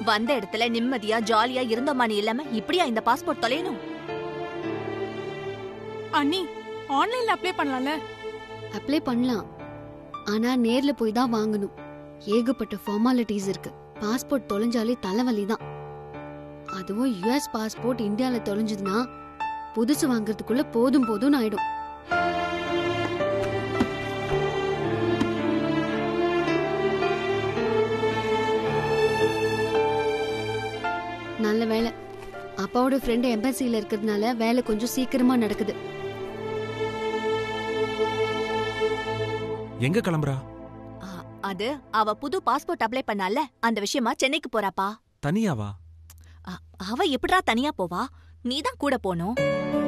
வந்த இடத்துல நிம்மதியா ஜாலியா இருந்தோமானி இல்லாம இப்படியா இந்த பாஸ்போர்ட் தொலையணும் அண்ணி ஆன்லைன்ல அப்ளை பண்ணலாம்ல அப்ளை பண்ணலாம் ஆனா நேர்ல போய் தான் வாங்கணும் ஏகப்பட்ட ஃபார்மாலிட்டிஸ் இருக்கு பாஸ்போர்ட் தொலைஞ்சாலே தலைவலி தான் அதுவும் யுஎஸ் பாஸ்போர்ட் இந்தியால தொலைஞ்சதுன்னா புதுசு வாங்குறதுக்குள்ள போதும் போதும்னு ஆயிடும் நல்ல வேலை அப்பாவோட ஃப்ரெண்டு எம்பசில இருக்கிறதுனால வேலை கொஞ்சம் சீக்கிரமா நடக்குது எங்க கிளம்புறா ஆ, அது அவ புது பாஸ்போர்ட் அப்ளை பண்ணால அந்த விஷயமா சென்னைக்கு போறாப்பா தனியாவா ஆ, அவ எப்படிடா தனியா போவா நீதான் கூட போணும்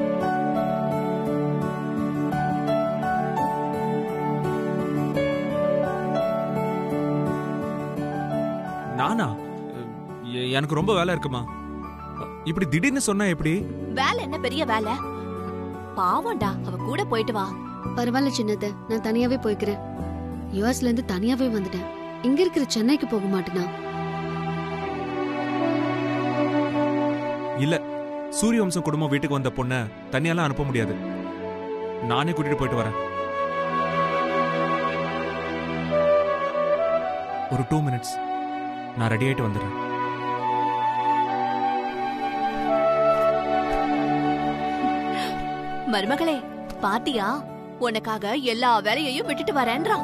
நானா எ- எனக்கு ரொம்ப வேலை இருக்குமா இப்படி திடீர்னு சொன்னா எப்படி வேலை என்ன பெரிய வேலை பாவம்டா அவ கூட போயிட்டு வா பரவாயில்ல சின்னத நான் தனியாவே போய்க்கிறேன் யுஎஸ்ல இருந்து தனியாவே வந்துட்டேன் இங்க இருக்கிற சென்னைக்கு போக மாட்டேனா இல்ல சூரிய வம்சம் குடும்பம் வீட்டுக்கு வந்த பொண்ண தனியாலாம் அனுப்ப முடியாது நானே கூட்டிட்டு போயிட்டு வரேன் ஒரு டூ மினிட்ஸ் நான் ரெடி ஆயிட்டு வந்துடுறேன் மருமகளே பாத்தியா உனக்காக எல்லா வேலையையும் விட்டுட்டு வரேன்றான்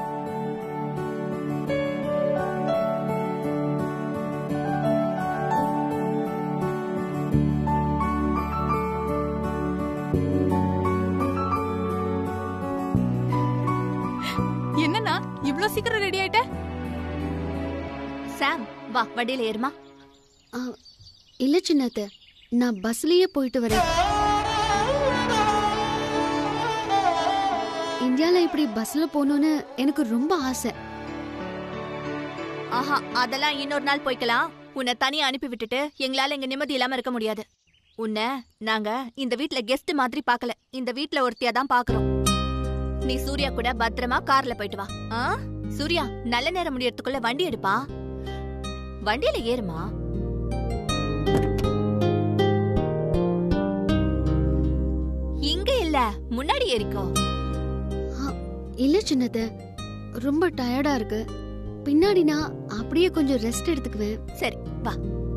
என்னண்ணா இவ்ளோ சீக்கிரம் ரெடி ஆயிட்ட சாம் வா வண்டியில ஏறுமா ஆ, இல்ல சின்னத்த நான் பஸ்லயே போயிட்டு வரேன் இந்தியால இப்படி பஸ்ல போகணும்னு எனக்கு ரொம்ப ஆசை ஆஹா அதெல்லாம் இன்னொரு நாள் போய்க்கலாம் உன்னை தனியா அனுப்பி விட்டுட்டு எங்களால இங்க நிம்மதி இல்லாம இருக்க முடியாது உன்னை நாங்க இந்த வீட்ல கெஸ்ட் மாதிரி பார்க்கல இந்த வீட்ல ஒருத்தியா தான் பாக்குறோம் நீ சூர்யா கூட பத்திரமா கார்ல போயிட்டு வா ஆ? சூர்யா நல்ல நேரம் முடியறதுக்குள்ள வண்டி எடுப்பா வண்டியில ஏறுமா இங்க இல்ல முன்னாடி ஏறிக்கோ இல்ல சின்னத்த ரொம்ப டயர்டா இருக்கு பின்னாடி நான் அப்படியே கொஞ்சம் ரெஸ்ட் எடுத்துக்குவேன் சரி வா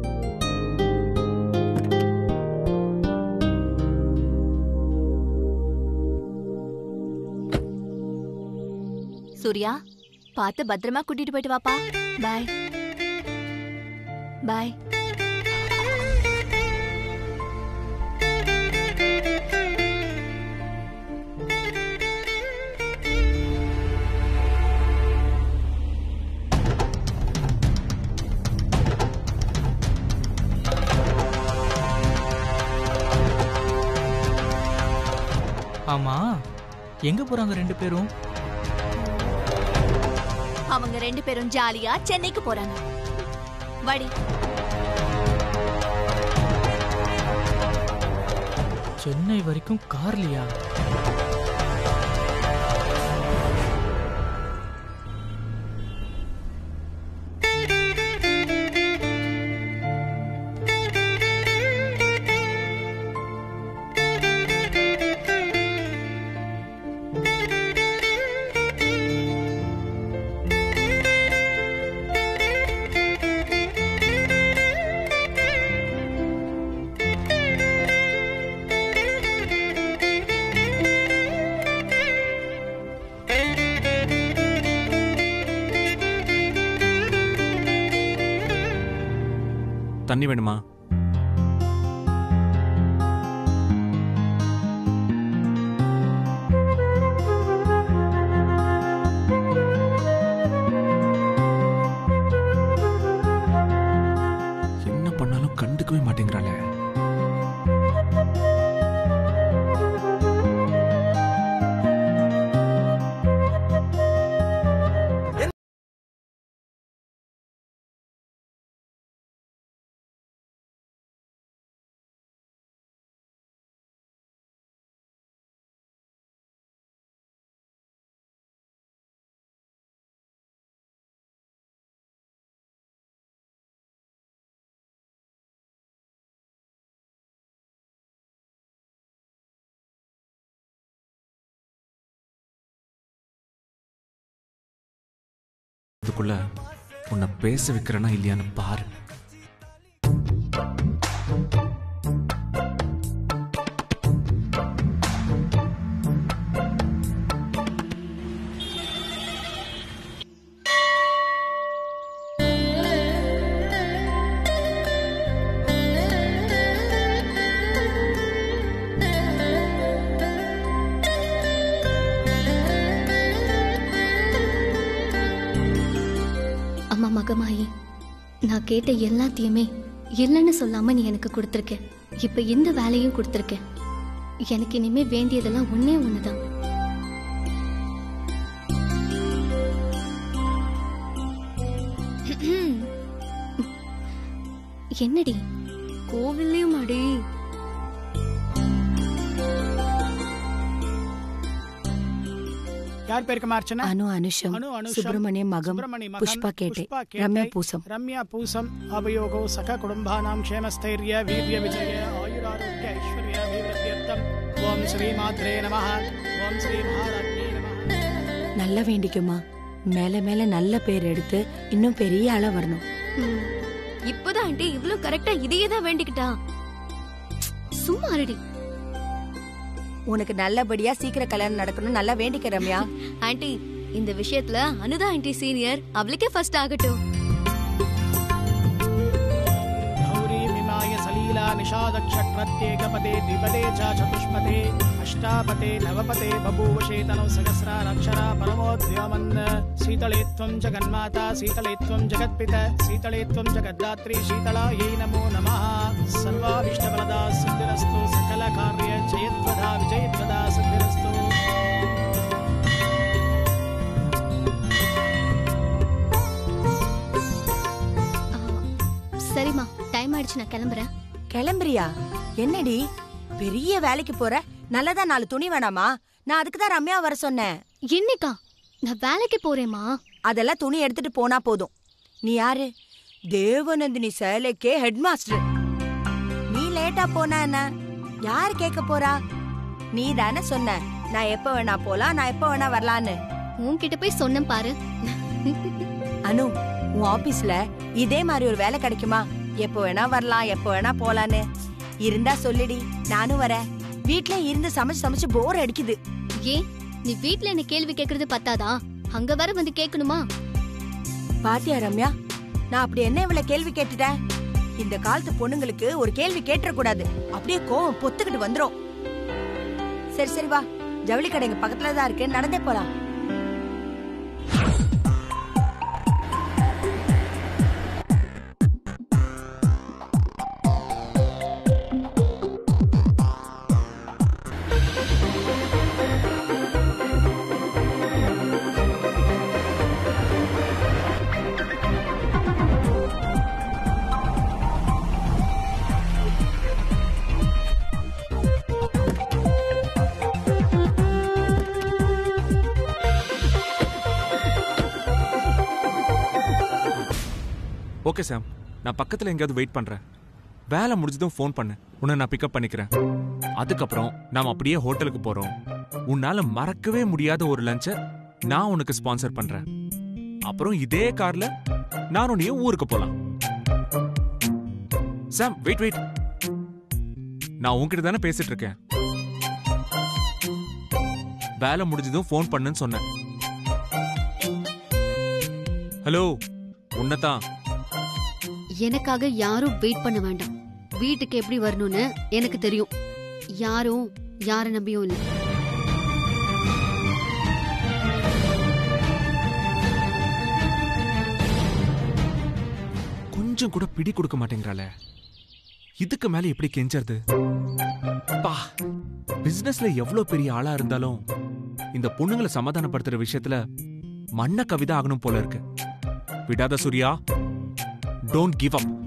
சூர்யா பார்த்து பத்திரமா கூட்டிட்டு போயிட்டு வாப்பா பாய் பாய் ஆமா எங்க போறாங்க ரெண்டு பேரும் அவங்க ரெண்டு பேரும் ஜாலியா சென்னைக்கு போறாங்க வாடி சென்னை வரைக்கும் கார்லயா தண்ணி வேணுமா என்ன பண்ணாலும் கண்டுக்கவே மாட்டேங்கிறாளே வரதுக்குள்ள உன்னை பேச வைக்கிறேனா இல்லையான்னு பாரு அம்மா மகமாயி நான் கேட்ட எல்லாத்தையுமே இல்லைன்னு சொல்லாம நீ எனக்கு கொடுத்துருக்க இப்ப இந்த வேலையும் கொடுத்துருக்க எனக்கு இனிமே வேண்டியதெல்லாம் ஒண்ணே ஒண்ணுதான் என்னடி கோவில்லையும் அடி யார் பேருக்கு அர்ச்சனா அனு அனுஷம் அனு அனுஷம் சுப்பிரமணியம் மகம் சுப்பிரமணிய மகம், புஷ்பா கேட்டே புஷ்பா கேட்டே, ரம்யா பூசம் ரம்யா பூசம் அபயோகோ சக குடும்பானாம் க்ஷேமஸ்தைரிய வீரிய விஜய ஆயுராரோக்கிய ஐஸ்வர்ய அபிவிருத்தியர்த்தம் ஓம் ஸ்ரீ மாத்ரே நமः ஓம் ஸ்ரீ மகாலட்சுமி நமः நல்லா வேண்டிக்குமா மேல மேல நல்ல பேர் எடுத்து இன்னும் பெரிய ஆளா வரணும் ம். இப்பதான் ஆண்டி இவ்ளோ கரெக்டா இதையே தான் வேண்டிக்கிட்டா சும்மா இருடி உனக்கு நல்லபடியா சீக்கிரம் கல்யாணம் நடக்கணும் நல்லா வேண்டிக்க ரம்யா ஆண்டி இந்த விஷயத்துல அனுதா ஆண்டி சீனியர் அவளுக்கே ஃபர்ஸ்ட் ஆகட்டும் गौरी विमाय सलीला निषादक्षप्रत्येकपदे द्विपदे च चतुष्पदे अष्टापदे नवपदे बभूवशेतनौ सहस्रारक्षरा परमोद्योमन् शीतळे त्वं जगन्माता शीतळे त्वं जगत्पित शीतळे त्वं जगद्धात्री शीतलायै नमो नमः सर्वाभीष्टप्रदा सिद्धिरस्तु सकलकार्य जयत्वदा विजयत्वदा सिद्धिरस्तु சரிம்மா டைம் ஆயிடுச்சு நான் கிளம்புறேன் கிளம்புறியா என்னடி பெரிய வேலைக்கு போற நல்லதா நாலு துணி வேணாமா நான் அதுக்கு தான் ரம்யா வர சொன்னேன் என்னைக்கா நான் வேலைக்கு போறேம்மா அதெல்லாம் துணி எடுத்துட்டு போனா போதும் நீ யாரு தேவநந்தினி சேலைக்கே ஹெட் மாஸ்டர் நீ லேட்டா போனா என்ன யாரு கேட்க போறா நீ தானே சொன்ன நான் எப்ப வேணா போலாம் நான் எப்ப வேணா வரலான்னு உன்கிட்ட போய் சொன்னேன் பாரு அனு உன் ஆபீஸ்ல இதே மாதிரி ஒரு வேலை கிடைக்குமா எப்போ வேணா வரலாம் எப்போ வேணா போலான்னு இருந்தா சொல்லுடி நானும் வரேன் வீட்ல இருந்து சமைச்சு சமைச்சு போர் அடிக்குது ஏன் நீ வீட்ல என்ன கேள்வி கேக்குறது பத்தாதா அங்க வர வந்து கேட்கணுமா பாத்தியா ரம்யா நான் அப்படி என்ன இவ்வளவு கேள்வி கேட்டுட்டேன் இந்த காலத்து பொண்ணுங்களுக்கு ஒரு கேள்வி கேட்டுற கூடாது அப்படியே கோவம் பொத்துக்கிட்டு வந்துரும் சரி சரி வா ஜவுளி கடை இங்க பக்கத்துல தான் இருக்கு நடந்தே போலாம் ஓகே சாம் நான் பக்கத்துல எங்கேயாவது வெயிட் பண்றேன் வேலை முடிஞ்சதும் ஃபோன் பண்ணு உன்னை நான் பிக்கப் பண்ணிக்கிறேன் அதுக்கப்புறம் நாம் அப்படியே ஹோட்டலுக்கு போறோம் உன்னால மறக்கவே முடியாத ஒரு லஞ்சை நான் உனக்கு ஸ்பான்சர் பண்றேன் அப்புறம் இதே கார்ல நானும் நீயும் ஊருக்கு போலாம் சாம் வெயிட் வெயிட் நான் உன்கிட்ட தானே பேசிட்டு இருக்கேன் வேலை முடிஞ்சதும் ஃபோன் பண்ணுன்னு சொன்னேன் ஹலோ உன்னதான் எனக்காக யாரும் வெயிட் பண்ண வேண்டாம் வீட்டுக்கு எப்படி வரணும்னு எனக்கு தெரியும் யாரும் யாரை நம்பியும் இல்லை கொஞ்சம் கூட பிடி கொடுக்க மாட்டேங்கிறாளே இதுக்கு மேல எப்படி கெஞ்சறது பா பிசினஸ்ல எவ்வளவு பெரிய ஆளா இருந்தாலும் இந்த பொண்ணுங்களை சமாதானப்படுத்துற விஷயத்துல மண்ண கவிதை ஆகணும் போல இருக்கு விடாத சூர்யா டோன்ட் கிவ் அப்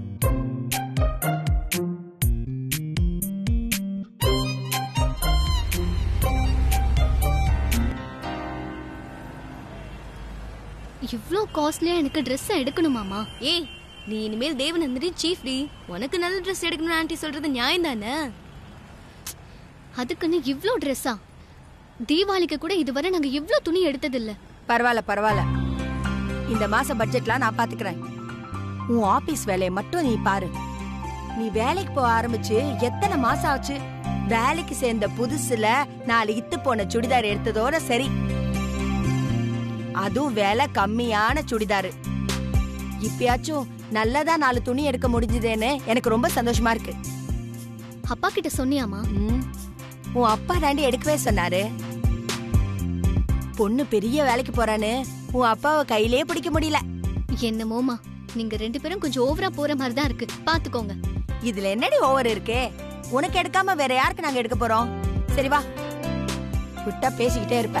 இவ்ளோ காஸ்ட்லியா எனக்கு Dress எடுக்கணுமாமா ஏய் நீ இனிமேல் தேவநந்தினி சீஃப் டி உனக்கு நல்ல Dress எடுக்கணும் ஆண்டி சொல்றது நியாயம் தானே அதுக்குன்னு இவ்ளோ ட்ரெஸ்ஸா தீபாவளிக்கு கூட இதுவரை நாங்க இவ்ளோ துணி எடுத்ததில்ல பரவாயில்ல பரவாயில்ல இந்த மாச பட்ஜெட்லாம் நான் பாத்துக்கிறேன் உன் ஆபீஸ் வேலையை மட்டும் நீ பாரு நீ வேலைக்கு போக ஆரம்பிச்சு எத்தனை மாசம் ஆச்சு வேலைக்கு சேர்ந்த புதுசுல நாலு இத்து போன சுடிதார் எடுத்ததோட சரி அதுவும் விலை கம்மியான சுடிதார் இப்பயாச்சும் நல்லதா நாலு துணி எடுக்க முடிஞ்சதேன்னு எனக்கு ரொம்ப சந்தோஷமா இருக்கு அப்பா கிட்ட சொன்னியாமா ம், உன் அப்பா தாண்டி எடுக்கவே சொன்னாரு பொண்ணு பெரிய வேலைக்கு போறான்னு உன் அப்பாவை கையிலே பிடிக்க முடியல என்னமோமா நீங்க ரெண்டு பேரும் கொஞ்சம் ஓவரா போற மாதிரி தான் இருக்கு பாத்துக்கோங்க இதுல என்னடி ஓவர் இருக்கே உனக்கு எடுக்காம வேற யாருக்கு நாங்க எடுக்க போறோம் சரி வா விட்டா பேசிக்கிட்டே இருப்ப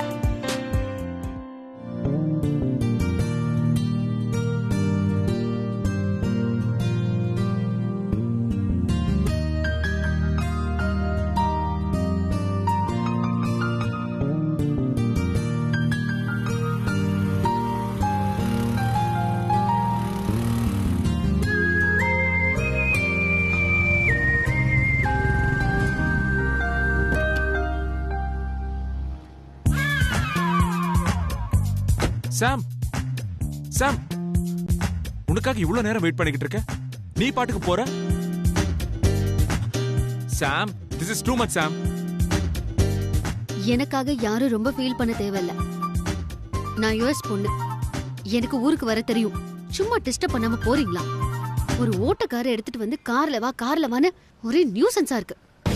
சாம் சாம் உனக்காக இவ்வளவு நேரம் வெயிட் பண்ணிக்கிட்டு இருக்க நீ பாட்டுக்கு போற Sam this is too much Sam எனக்காக யாரும் ரொம்ப ஃபீல் பண்ண தேவையில்ல நான் யுஎஸ் பொண்ணு எனக்கு ஊருக்கு வர தெரியும் சும்மா டிஸ்டர்ப் பண்ணாம போறீங்களா ஒரு ஓட்டக்கார எடுத்துட்டு வந்து கார்ல வா கார்ல வான்னு ஒரே நியூசன்ஸா இருக்கு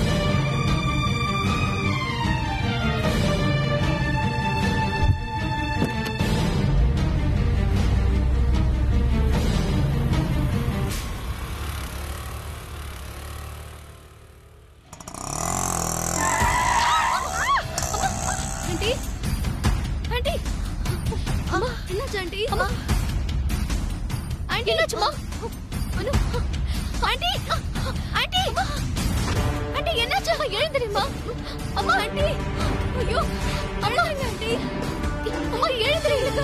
ஆண்டி ஆண்டி அம்மா என்னாச்சு ஆண்டி அம்மா ஆண்டி என்னாச்சுமா அனு ஆண்டி ஆண்டி ஆண்டி என்னாச்சு எழுந்துருமா அம்மா ஆண்டி ஐயோ அம்மா ஆண்டி அம்மா எழுந்துருங்க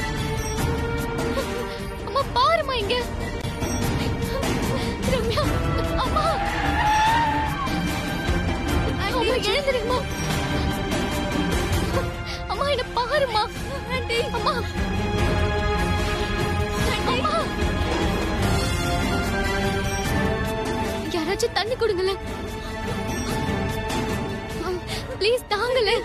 அம்மா பாருமா இங்க ரம்யா அம்மா அம்மா எழுந்துருமா அம்மா என்ன பாருமா ஆண்டி அம்மா அம்மா யாராச்சும் தண்ணி கொடுங்களேன் ப்ளீஸ் தாங்களே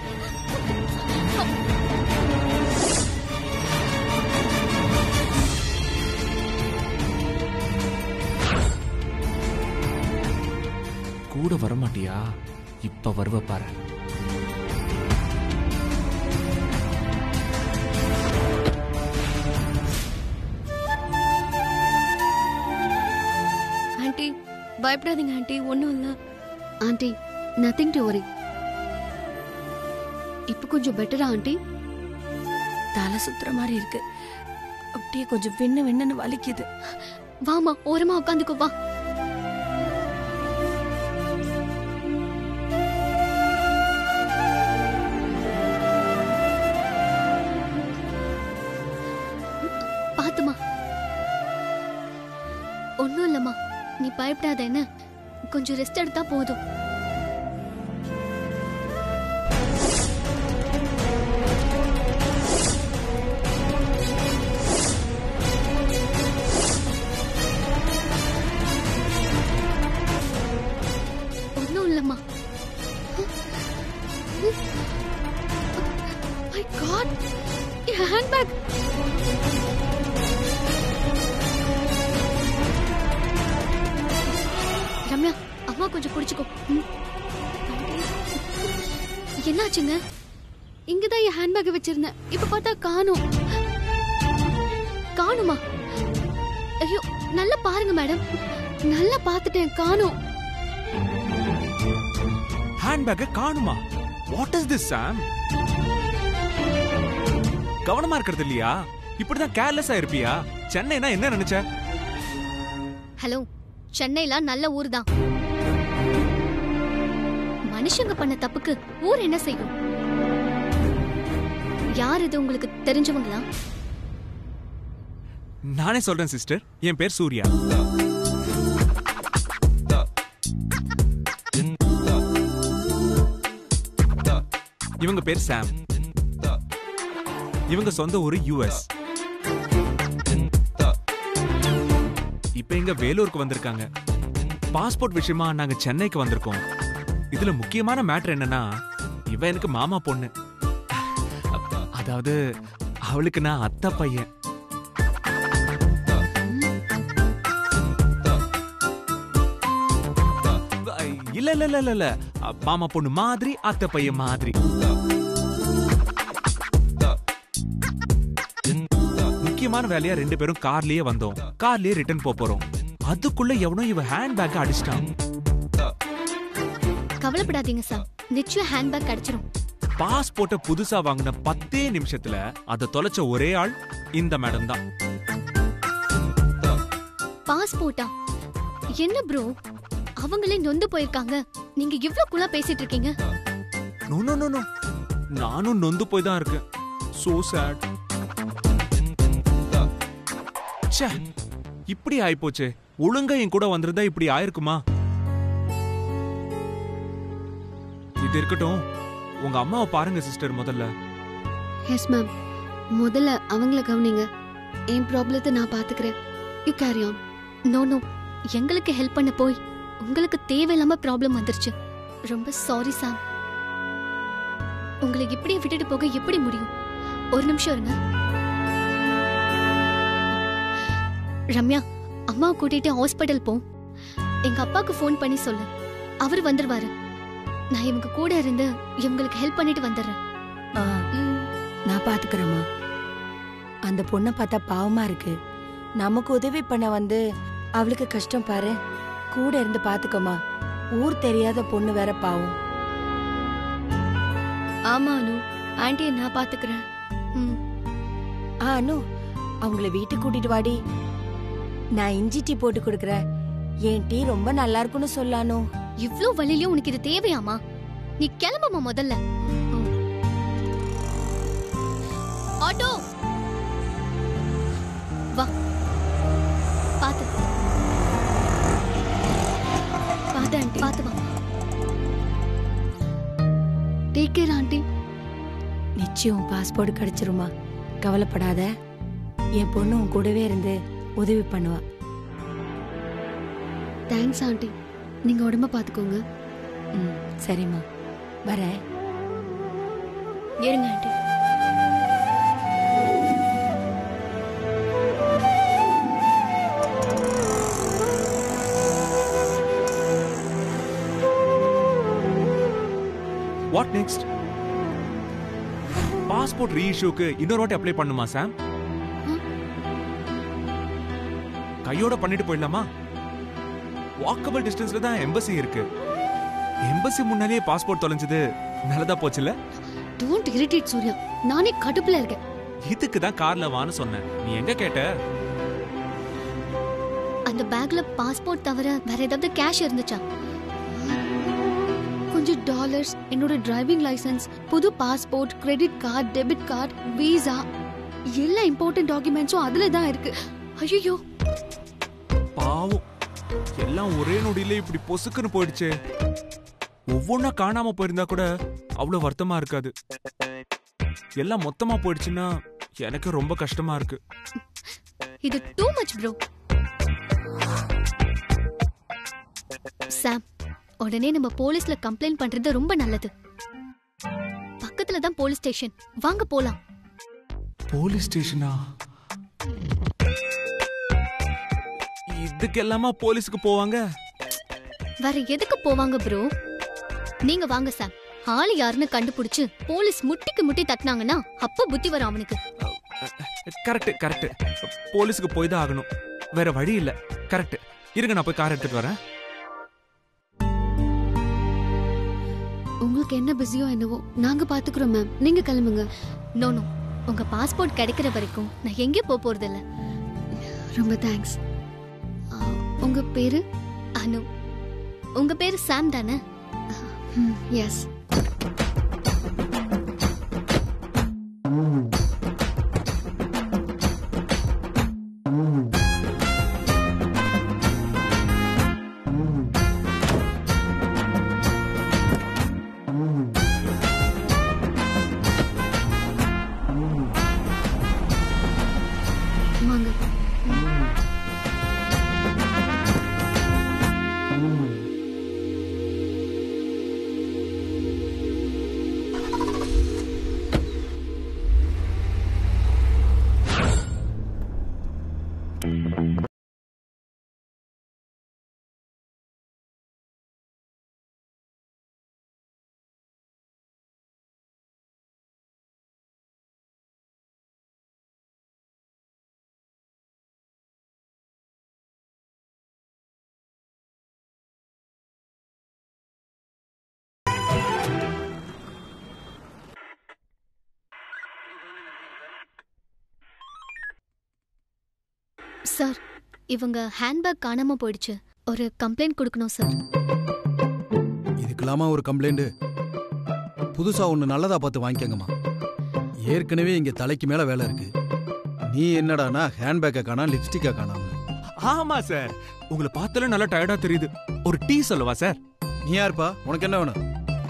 கூட வரமாட்டியா இப்ப வருவ பாரு ஆண்டி பயப்படாதீங்க ஆண்டி ஒண்ணும் இல்ல ஆண்டி நத்திங் டு வரி இப்போ கொஞ்சம் பெட்டரா ஆண்டி தலை சுத்துற மாதிரி இருக்கு அப்படியே கொஞ்சம் விண்ணு விண்ணுன்னு வலிக்குது வாமா ஓரமா உட்காந்துக்கோ வா பாத்துமா ஒண்ணும் இல்லம்மா நீ பயப்படாத என்ன கொஞ்சம் ரெஸ்ட் எடுத்தா போதும் ஒண்ணும் இல்லம்மா மை காட் என் ஹேண்ட்பேக் ரம்யா அம்மா கொஞ்சம் குடிச்சுக்கோ ம். என்னாச்சுங்க இங்கதான் என் ஹேண்ட்பேக் வச்சிருந்தேன் இப்ப பார்த்தா காணோம் காணுமா ஐயோ நல்லா பாருங்க மேடம் நல்லா பார்த்துட்டேன் காணோம் ஹேண்ட்பேக்கை காணுமா வாட் இஸ் திஸ் சாம் கவனமா இருக்கிறது இல்லையா இப்படிதான் கேர்லெஸ்ஸா இருப்பியா சென்னைனா என்ன நினைச்ச ஹலோ சென்னைலாம் நல்ல ஊர் தான் மனுஷங்க பண்ண தப்புக்கு ஊர் என்ன செய்யும் யார் இது உங்களுக்கு தெரிஞ்சவங்களா நானே சொல்றேன் சிஸ்டர் என் பேர் சூர்யா இவங்க பேர் சாம் இவங்க சொந்த ஊரு யுஎஸ் இப்ப எங்க வேலூருக்கு வந்திருக்காங்க பாஸ்போர்ட் விஷயமா நாங்க சென்னைக்கு வந்திருக்கோம் இதுல முக்கியமான மேட்டர் என்னன்னா இவ எனக்கு மாமா பொண்ணு அதாவது அவளுக்கு நான் அத்தை பையன் இல்ல இல்ல இல்ல இல்ல இல்ல மாமா பொண்ணு மாதிரி அத்தை பையன் மாதிரி முக்கியமான வேலையா ரெண்டு பேரும் கார்லயே வந்தோம் கார்லயே ரிட்டர்ன் போக போறோம் அதுக்குள்ள எவனோ இவ ஹேண்ட் பேக் அடிச்சிட்டான் கவலைப்படாதீங்க சார் நிச்சயம் ஹேண்ட்பேக் கிடைச்சிரும் பாஸ்போர்ட்ட புதுசா வாங்கின பத்தே நிமிஷத்துல அதை தொலைச்ச ஒரே ஆள் இந்த மேடம் தான் பாஸ்போர்ட்டா என்ன ப்ரோ அவங்களே நொந்து போயிருக்காங்க நீங்க இவ்ளோ குலா பேசிட்டு இருக்கீங்க நோ நோ நோ நோ நானும் நொந்து போய் தான் இருக்கேன் சோ சேட் ச்சே இப்படி ஆயிப்போச்சே ஒழுங்கா என் கூட வந்திருந்தா இப்படி ஆயிருக்குமா இது இருக்கட்டும் உங்க அம்மாவை பாருங்க சிஸ்டர் முதல்ல எஸ் மேம் முதல்ல அவங்கள கவனிங்க என் ப்ராப்ளத்தை நான் பாத்துக்கிறேன் you carry on no no எங்களுக்கு ஹெல்ப் பண்ண போய் உங்களுக்கு தேவையில்லாம ப்ராப்ளம் வந்துருச்சு ரொம்ப சாரி சாம் உங்களை இப்படியே விட்டுட்டு போக எப்படி முடியும் ஒரு நிமிஷம் இருங்க ரம்யா அம்மாவை கூட்டிட்டு ஹாஸ்பிட்டல் போ எங்க அப்பாவுக்கு ஃபோன் பண்ணி சொல்லு அவர் வந்துருவாரு நான் இவங்க கூட இருந்து இவங்களுக்கு ஹெல்ப் பண்ணிட்டு வந்துடுறேன் ஆ, நான் பாத்துக்கிறேம்மா அந்த பொண்ணை பார்த்தா பாவமா இருக்கு நமக்கு உதவி பண்ண வந்து அவளுக்கு கஷ்டம் பாரு கூட இருந்து பாத்துக்கோமா ஊர் தெரியாத பொண்ணு வேற பாவம் ஆமா அனு ஆண்டியை நான் பாத்துக்கிறேன் ம் ஆ அனு அவங்கள வீட்டுக்கு கூட்டிட்டு வாடி நான் இஞ்சி டீ போட்டு கொடுக்கறேன் என் டீ ரொம்ப நல்லா இருக்குன்னு சொல்லானோ இவ்ளோ வழியிலயும் உனக்கு இது தேவையாமா நீ கிளம்புமா முதல்ல ஆட்டோ வா பாத்து பாத்து ஆண்டி பாத்து வா டேக் கேர் ஆண்டி நிச்சயம் பாஸ்போர்ட் கிடைச்சிருமா கவலைப்படாத என் பொண்ணு உன் கூடவே இருந்து உதவி பண்ணுவா தேங்க்ஸ் ஆண்டி நீங்க உடம்ப பாத்துக்கோங்க ம் சரிம்மா வரேன் இருங்க ஆண்டி வாட் நெக்ஸ்ட் பாஸ்போர்ட் ரீஇஷ்யூக்கு இன்னொரு வாட்டி அப்ளை பண்ணுமா சாம் கையோட பண்ணிட்டு போயிடலாமா வாக்கபிள் டிஸ்டன்ஸ்ல தான் எம்பசி இருக்கு எம்பசி முன்னாலேயே பாஸ்போர்ட் தொலைஞ்சது நல்லதா போச்சுல டோன்ட் இரிட்டேட் சூர்யா நானே கடுப்புல இருக்கேன் இதுக்கு தான் கார்ல வான்னு சொன்னேன் நீ எங்க கேட்ட அந்த பேக்ல பாஸ்போர்ட் தவிர வேற ஏதாவது கேஷ் இருந்துச்சா கொஞ்சம் டாலர்ஸ் என்னோட டிரைவிங் லைசென்ஸ் புது passport credit card debit card visa எல்லா இம்பார்ட்டன்ட் டாக்குமெண்ட்ஸும் அதுல தான் இருக்கு ஐயோ பாவம் எல்லாம் ஒரே நொடியில இப்படி பொசுக்குன்னு போயிடுச்சே ஒவ்வொன்னா காணாம போயிருந்தா கூட அவ்வளவு வருத்தமா இருக்காது எல்லாம் மொத்தமா போயிடுச்சுன்னா எனக்கு ரொம்ப கஷ்டமா இருக்கு இது டூ மச் ப்ரோ சாம் உடனே நம்ம போலீஸ்ல கம்ப்ளைண்ட் பண்றது ரொம்ப நல்லது பக்கத்துல தான் போலீஸ் ஸ்டேஷன் வாங்க போலாம் போலீஸ் ஸ்டேஷனா இதுக்கெல்லாமா போலீஸுக்கு போவாங்க வேற எதுக்கு போவாங்க ப்ரோ நீங்க வாங்க சாம் ஆளு யாருன்னு கண்டுபிடிச்சு போலீஸ் முட்டிக்கு முட்டி தட்டினாங்கன்னா அப்ப புத்தி வரும் அவனுக்கு கரெக்ட் கரெக்ட் போலீஸுக்கு போய் தான் ஆகணும் வேற வழி இல்ல கரெக்ட் இருங்க நான் போய் கார் எடுத்துட்டு வரேன் உங்களுக்கு என்ன பிஸியோ என்னவோ நாங்க பாத்துக்கிறோம் மேம் நீங்க கிளம்புங்க நோ நோ உங்க பாஸ்போர்ட் கிடைக்கிற வரைக்கும் நான் எங்கேயும் போக போறது இல்ல ரொம்ப தேங்க்ஸ் உங்க பேரு அனு உங்க பேரு சாம் தானே எஸ் வாங்க சார் இவங்க ஹேண்ட்பேக் காணாம போயிடுச்சு ஒரு கம்ப்ளைண்ட் கொடுக்கணும் சார் இதுக்கெல்லாமா ஒரு கம்ப்ளைண்ட் புதுசா ஒன்று நல்லதா பார்த்து வாங்கிக்கங்கம்மா ஏற்கனவே இங்க தலைக்கு மேல வேலை இருக்கு நீ என்னடானா ஹேண்ட்பேக்கை காணா லிப்ஸ்டிக்கை காணாம ஆமா சார் உங்களை பார்த்தாலே நல்லா டயர்டா தெரியுது ஒரு டீ சொல்லவா சார் நீ யாருப்பா உனக்கு என்ன வேணும்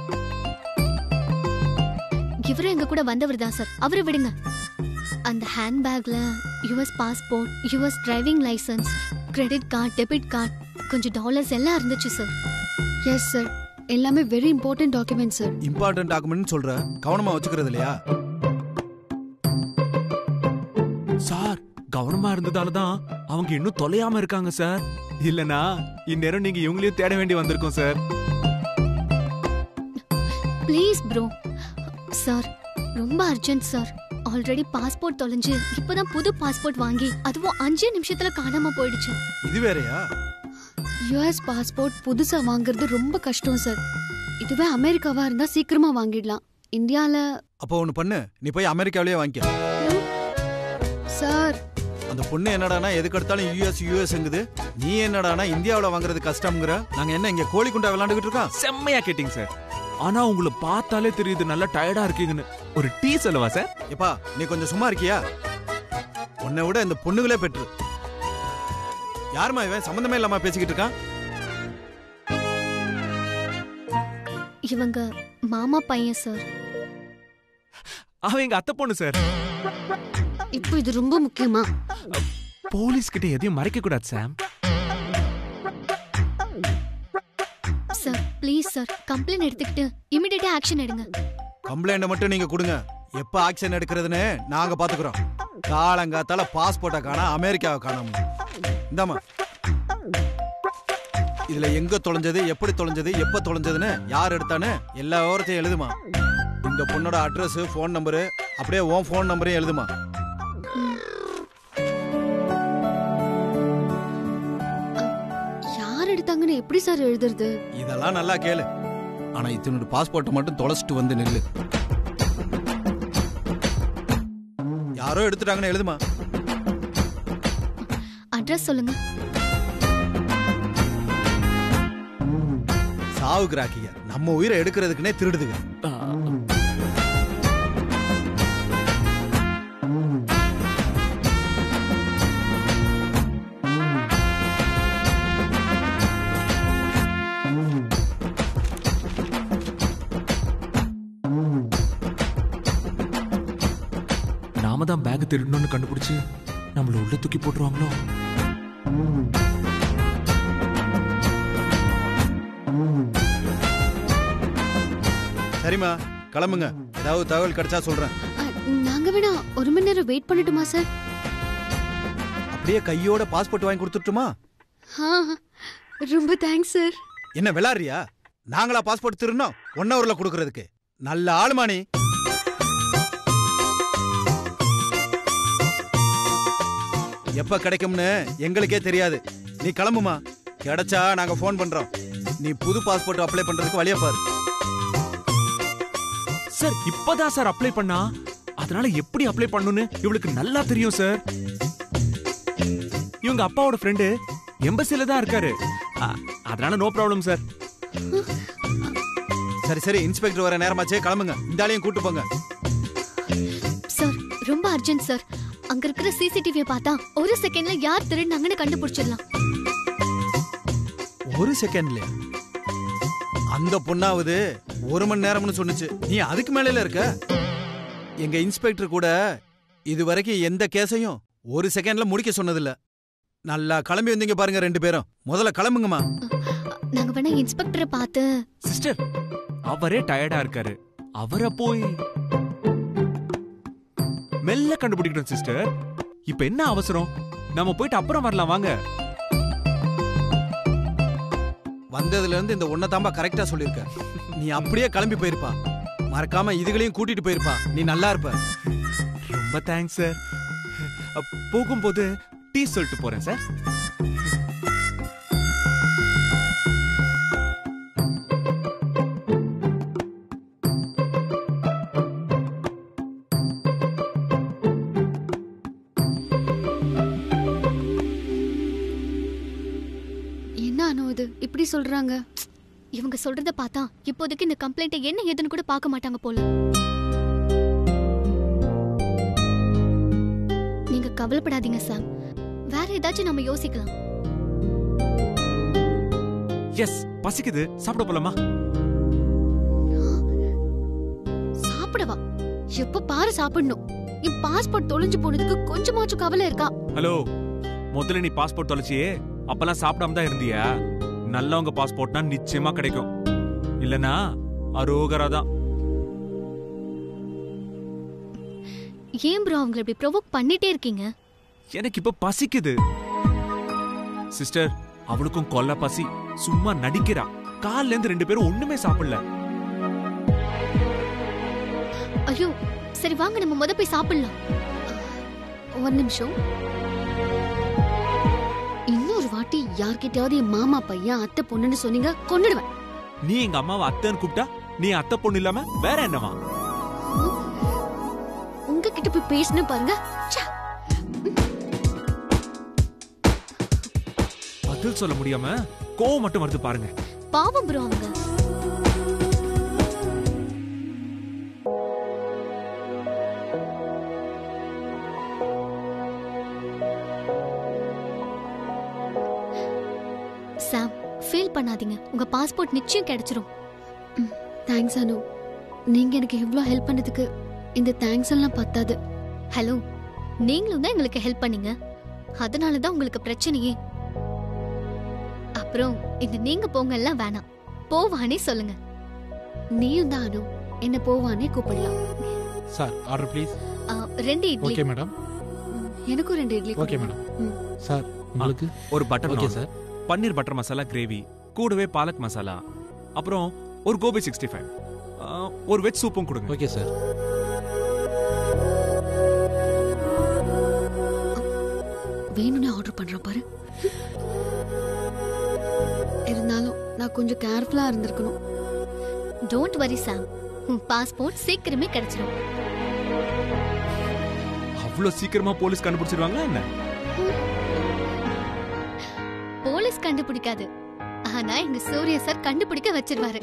இவரும் எங்க கூட வந்தவர் தான் சார் அவரை விடுங்க அந்த ஹேண்ட்பேக்ல US passport US driving licence credit card debit card கொஞ்சம் டாலர்ஸ் எல்லாம் இருந்துச்சு சார் எஸ் சார் எல்லாமே very important document sir important document சொல்ற கவனமா வச்சுக்கிறது இல்லையா சார் கவனமா இருந்ததால தான் அவங்க இன்னும் தொலையாம இருக்காங்க சார் இல்லனா இந்நேரம் நீங்க இவங்களையும் தேட வேண்டி வந்திருக்கோம் சார் ப்ளீஸ் ப்ரோ சார் ரொம்ப அர்ஜென்ட் சார் ஆல்ரெடி பாஸ்போர்ட் தொலைஞ்சு இப்பதான் புது பாஸ்போர்ட் வாங்கி அதுவும் அஞ்சே நிமிஷத்துல காணாம போயிடுச்சு இது வேறயா யுஎஸ் பாஸ்போர்ட் புதுசா வாங்குறது ரொம்ப கஷ்டம் சார் இதுவே அமெரிக்காவா இருந்தா சீக்கிரமா வாங்கிடலாம் இந்தியால அப்போ ஒன்று பண்ணு நீ போய் அமெரிக்காவிலேயே வாங்கிக்க சார் அந்த பொண்ணு என்னடானா எதுக்கு எடுத்தாலும் யூஎஸ் யூஎஸ்ங்குது நீ என்னடானா இந்தியாவில் வாங்குறது கஷ்டம்ங்கிற நாங்க என்ன இங்க கோழி குண்டா விளையாண்டுகிட்டு இருக்கோம் செம்மையா கேட்டிங்க சார் ஆனா உங்களை பார்த்தாலே தெரியுது நல்லா டயர்டா இருக்கீங்கன்னு ஒரு டீ சொல்லவா சார் எப்பா நீ கொஞ்சம் சும்மா இருக்கியா உன்னை விட இந்த பொண்ணுகளே பெற்று யாரும்மா இவன் சம்மந்தமே இல்லாம பேசிக்கிட்டு இருக்கான் இவங்க மாமா பையன் சார் அவன் எங்க அத்தை பொண்ணு சார் இப்போ இது ரொம்ப முக்கியமா போலீஸ் கிட்ட எதையும் மறைக்க கூடாது Sam sir please sir complaint எடுத்துக்கிட்டு இமிடியேட்டா ஆக்ஷன் எடுங்க கம்ப்ளைண்ட் மட்டும் நீங்க கொடுங்க எப்ப ஆக்ஷன் எடுக்கிறதுன்னு நாங்க பாத்துக்கிறோம் காலங்காத்தால பாஸ்போர்ட்டை காணா அமெரிக்காவை காணாம இந்தாம்மா இதுல எங்க தொலைஞ்சது எப்படி தொலைஞ்சது எப்ப தொலைஞ்சதுன்னு யார் எடுத்தான்னு எல்லா விவரத்தையும் எழுதுமா இந்த பொண்ணோட அட்ரஸ் ஃபோன் நம்பரு அப்படியே உன் ஃபோன் நம்பரையும் எழுதுமா யார் எடுத்தாங்கன்னு எப்படி சார் எழுதுறது இதெல்லாம் நல்லா கேளு ஆனா இத்தனோட பாஸ்போர்ட்டை மட்டும் தொலைச்சிட்டு வந்து நில்லு யாரோ எடுத்துட்டாங்கன்னு எழுதுமா அட்ரஸ் சொல்லுங்க சாவுக்குறாக்கிய நம்ம உயிரை எடுக்கிறதுக்குனே திருடுதுங்க நாம தான் பேக் திருடணும்னு கண்டுபிடிச்சு நம்மள உள்ள தூக்கி போட்டுருவாங்களோ சரிம்மா கிளம்புங்க ஏதாவது தகவல் கிடைச்சா சொல்றேன் அ, நாங்க வேணா ஒரு மணி நேரம் வெயிட் பண்ணட்டுமா சார் அப்படியே கையோட பாஸ்போர்ட் வாங்கி கொடுத்துட்டுமா ஆ, ரொம்ப தேங்க்ஸ் சார் என்ன விளாடுறியா நாங்களா பாஸ்போர்ட் திருநோம் ஒன் ஹவர்ல கொடுக்கறதுக்கு நல்ல ஆளுமா நீ எப்ப கிடைக்கும்னு எங்களுக்கே தெரியாது நீ கிளம்புமா கிடைச்சா நாங்க ஃபோன் பண்றோம் நீ புது பாஸ்போர்ட் அப்ளை பண்றதுக்கு வழியா பாரு சார் இப்பதான் சார் அப்ளை பண்ணா அதனால எப்படி அப்ளை பண்ணணும்னு இவளுக்கு நல்லா தெரியும் சார் இவங்க அப்பாவோட ஃப்ரெண்டு எம்பசில தான் இருக்காரு அ- அதனால நோ ப்ராப்ளம் சார் சரி சரி இன்ஸ்பெக்டர் வர நேரமாச்சே கிளம்புங்க இந்த ஆளையும் கூட்டு போங்க சார் ரொம்ப அர்ஜென்ட் சார் அங்க இருக்கிற சிசிடிவியை பார்த்தா ஒரு செகண்ட்ல யார் திருடினாங்கன்னு கண்டுபிடிச்சிடலாம் ஒரு செகண்ட்லயா அந்த பொண்ணாவது ஒரு மணி நேரம்னு சொன்னுச்சு நீ அதுக்கு மேல இருக்க எங்க இன்ஸ்பெக்டர் கூட இது வரைக்கும் எந்த கேஸையும் ஒரு செகண்ட்ல முடிக்க சொன்னதில்ல நல்லா கிளம்பி வந்தீங்க பாருங்க ரெண்டு பேரும் முதல்ல கிளம்புங்கம்மா நாங்க வேணா இன்ஸ்பெக்டரை பார்த்து சிஸ்டர் அவரே டயர்டா இருக்காரு அவரை போய் மெல்ல கண்டுபிடிக்கணும் சிஸ்டர் இப்ப என்ன அவசரம் நம்ம போயிட்டு அப்புறம் வரலாம் வாங்க வந்ததுல இருந்து இந்த ஒன்ன தாம்பா கரெக்டா சொல்லியிருக்க நீ அப்படியே கிளம்பி போயிருப்பா மறக்காம இதுகளையும் கூட்டிட்டு போயிருப்பா நீ நல்லா இருப்ப ரொம்ப தேங்க்ஸ் சார் போகும்போது டீ சொல்லிட்டு போறேன் சார் அனு இது இப்படி சொல்றாங்க இவங்க சொல்றத பார்த்தா இப்போதைக்கு இந்த கம்ப்ளைண்ட்டை என்ன ஏதுன்னு கூட பார்க்க மாட்டாங்க போல நீங்க கவலைப்படாதீங்க சாம் வேற ஏதாச்சும் நம்ம யோசிக்கலாம் எஸ் பசிக்குது சாப்பிட போலாமா சாப்பிடவா எப்ப பாரு சாப்பிடணும் என் பாஸ்போர்ட் தொலைஞ்சு போனதுக்கு கொஞ்சமாச்சும் கவலை இருக்கா ஹலோ முதல்ல நீ பாஸ்போர்ட் தொலைச்சியே அப்பெல்லாம் சாப்பிடாம தான் இருந்தியா நல்லவங்க பாஸ்போர்ட்னா நிச்சயமா கிடைக்கும் இல்லனா அரோகரா தான் ஏன் ப்ரோ அவங்களை இப்படி ப்ரொவோக் பண்ணிட்டே இருக்கீங்க எனக்கு இப்ப பசிக்குது சிஸ்டர் அவளுக்கும் கொல்ல பசி சும்மா நடிக்கிறா கால்ல இருந்து ரெண்டு பேரும் ஒண்ணுமே சாப்பிடல ஐயோ சரி வாங்க நம்ம முத போய் சாப்பிடலாம் ஒரு நிமிஷம் இன்னொரு வாட்டி யார்கிட்டயாவது என் மாமா பையன் அத்தை பொண்ணுன்னு சொன்னீங்க கொன்னுடுவேன் நீ எங்க அம்மாவை அத்தைன்னு கூப்பிட்டா நீ அத்தை பொண்ணு இல்லாம வேற என்னவா உங்ககிட்ட போய் பேசணும் பாருங்க ச்சே. பதில் சொல்ல முடியாம கோவம் மட்டும் வருது பாருங்க பாவம் ப்ரோ அவங்க சாம் ஃபீல் பண்ணாதீங்க உங்க பாஸ்போர்ட் நிச்சயம் கிடைச்சிரும் தேங்க்ஸ் அனு நீங்க எனக்கு இவ்ளோ ஹெல்ப் பண்ணதுக்கு இந்த தேங்க்ஸ் எல்லாம் பத்தாது ஹலோ நீங்களும் தான் எங்களுக்கு ஹெல்ப் பண்ணீங்க அதனால தான் உங்களுக்கு பிரச்சனையே அப்புறம் இந்த நீங்க போங்க எல்லாம் வேணாம் போவானே சொல்லுங்க நீயும் தான் அனு என்ன போவானே கூப்பிடலாம் சார் ஆர்டர் ப்ளீஸ் ஆ, ரெண்டு இட்லி ஓகே மேடம் ம், எனக்கும் ரெண்டு இட்லி ஓகே கொடுங்க. மேடம் ம். சார் உங்களுக்கு ஒரு பட்டர் ஓகே நான் sir paneer butter masala gravy கூடவே பாலக் மசாலா அப்புறம் ஒரு கோபி சிக்ஸ்டி ஃபைவ் ஒரு வெஜ் சூப்பும் கொடுங்க ஓகே சார் வேணும்னே ஆர்டர் பண்றேன் பாரு இருந்தாலும் நான் கொஞ்சம் கேர்ஃபுல்லா இருந்திருக்கணும் டோன்ட் வரி சாம் உன் பாஸ்போர்ட் சீக்கிரமே கிடைச்சிரும் அவ்வளவு சீக்கிரமா போலீஸ் கண்டுபிடிச்சிருவாங்களா என்ன போலீஸ் கண்டுபிடிக்காது ஆனா எங்க சூர்யா சார் கண்டுபிடிக்க வச்சிருவாரு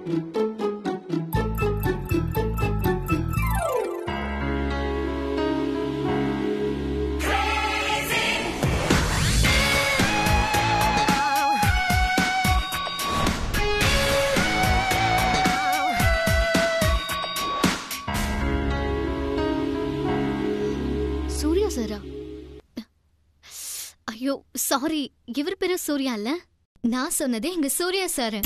சூர்யா சாரா ஐயோ சாரி இவர் பேரு சூர்யா இல்ல நான் சொன்னது எங்க Surya sir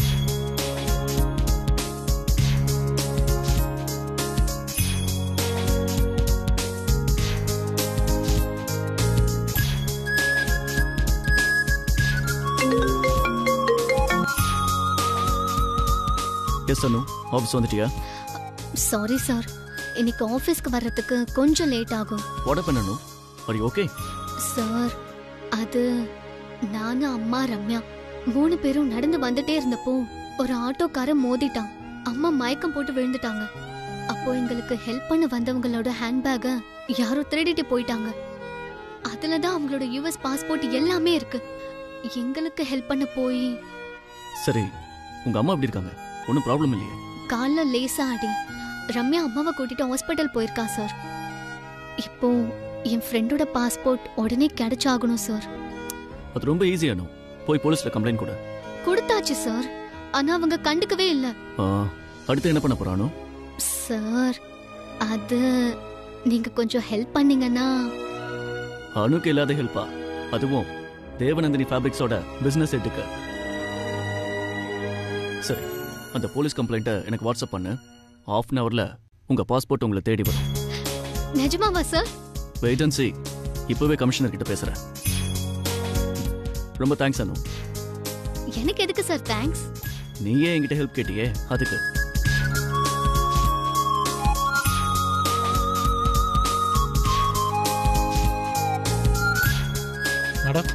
yes Anu office வந்துட்டியா சாரி சார் இன்னைக்கு ஆபீஸ்க்கு வர்றதுக்கு கொஞ்சம் லேட் ஆகும் வாட் பண்ணணும் ஆர் ஓகே சார் அது நானும் அம்மா ரம்யா மூணு பேரும் நடந்து வந்துட்டே இருந்தப்போ ஒரு ஆட்டோக்காரன் மோதிட்டான் அம்மா மயக்கம் போட்டு விழுந்துட்டாங்க அப்போ எங்களுக்கு ஹெல்ப் பண்ண வந்தவங்களோட ஹேண்ட்பேக்க யாரோ திருடிட்டு போயிட்டாங்க அதுல தான் அவங்களோட யுஎஸ் பாஸ்போர்ட் எல்லாமே இருக்கு எங்களுக்கு ஹெல்ப் பண்ண போய் சரி உங்க அம்மா எப்படி இருக்காங்க ஒன்றும் ப்ராப்ளம் இல்லையே கால்ல லேசா அடி ரம்யா அம்மாவை கூட்டிட்டு ஹாஸ்பிட்டல் போயிருக்கா சார் இப்போ என் ஃப்ரெண்டோட பாஸ்போர்ட் உடனே கிடைச்சாகணும் சார் அது ரொம்ப ஈஸி அனு போய் போலீஸ்ல கம்ப்ளைண்ட் கொடு கொடுத்தாச்சு சார் ஆனா அவங்க கண்டுக்கவே இல்ல ஆ, அடுத்து என்ன பண்ண போறானோ சார் அது நீங்க கொஞ்சம் ஹெல்ப் பண்ணீங்கன்னா அணுக்கு இல்லாத ஹெல்ப்பா அதுவும் தேவநந்தினி ஃபேப்ரிக்ஸோட பிசினஸ் ஹெட்டுக்கு சரி அந்த போலீஸ் கம்ப்ளைண்ட்டை எனக்கு வாட்ஸ்அப் பண்ணு ஆஃப் அன் ஹவர்ல உங்க பாஸ்போர்ட் உங்களை தேடி வரும் நிஜமாவா சார் வெயிட் அண்ட் see இப்பவே கமிஷனர் கிட்ட பேசுறேன் ரொம்ப தேங்க்ஸ் அனு எனக்கு எதுக்கு சார் தேங்க்ஸ் நீயே என்கிட்ட ஹெல்ப் கேட்டியே அதுக்கு மேடம்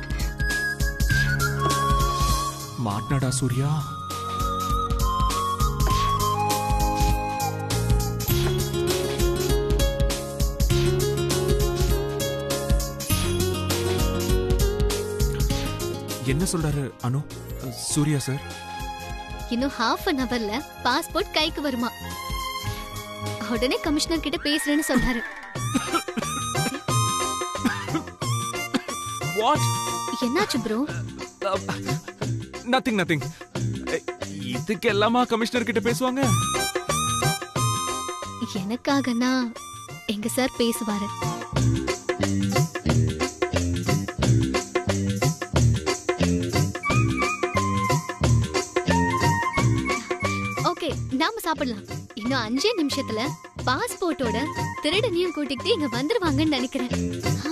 மாட்டினாடா சூர்யா என்ன சொல்றாரு அனு சூர்யா சார் இன்னும் ஹாஃப் அன் ஹவர்ல பாஸ்போர்ட் கைக்கு வருமா உடனே கமிஷனர் கிட்ட பேசுறேன்னு சொன்னாரு வாட் என்னாச்சு ப்ரோ நத்திங் நத்திங் இதுக்கு எல்லாமா கமிஷனர் கிட்ட பேசுவாங்க எனக்காகனா எங்க சார் பேசுவாரு ஓகே நாம சாப்பிடலாம் இன்னும் அஞ்சே நிமிஷத்துல பாஸ்போர்ட்டோட திருடனையும் கூட்டிக்கிட்டு இங்க வந்துருவாங்கன்னு நினைக்கிறேன் ஆ?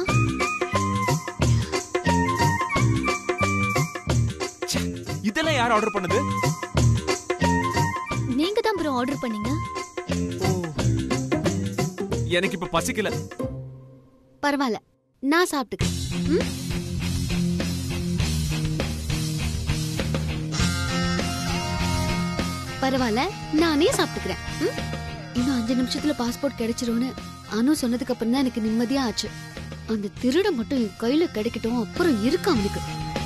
இதெல்லாம் யார் ஆர்டர் பண்ணது நீங்க தான் ப்ரோ ஆர்டர் பண்ணீங்க எனக்கு இப்ப பசிக்கல பரவாயில்ல நான் சாப்பிட்டுக்கிறேன் ம்? பரவாயில்ல நானே சாப்பிட்டுக்கிறேன் ம்? இன்னும் அஞ்சு நிமிஷத்துல பாஸ்போர்ட் கிடைச்சிரும்னு அனு சொன்னதுக்கு அப்புறம் தான் எனக்கு நிம்மதியா ஆச்சு அந்த திருட மட்டும் என் கையில கிடைக்கட்டும் அப்புறம் இருக்கு அவனுக்கு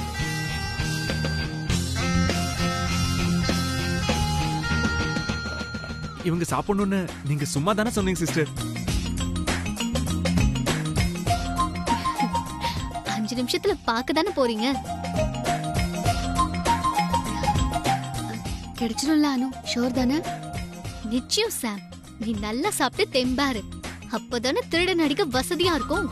இவங்க சாப்பிடணும்னு நீங்க சும்மா தானே சொன்னீங்க சிஸ்டர் அஞ்சு நிமிஷத்துல பார்க்க தானே போறீங்க கிடைச்சிரும்ல அனு ஷோர் தானே நிச்சயம் சாம் நீ நல்லா சாப்பிட்டு தெம்பாரு அப்பதானே திருடன் அடிக்க வசதியா இருக்கும்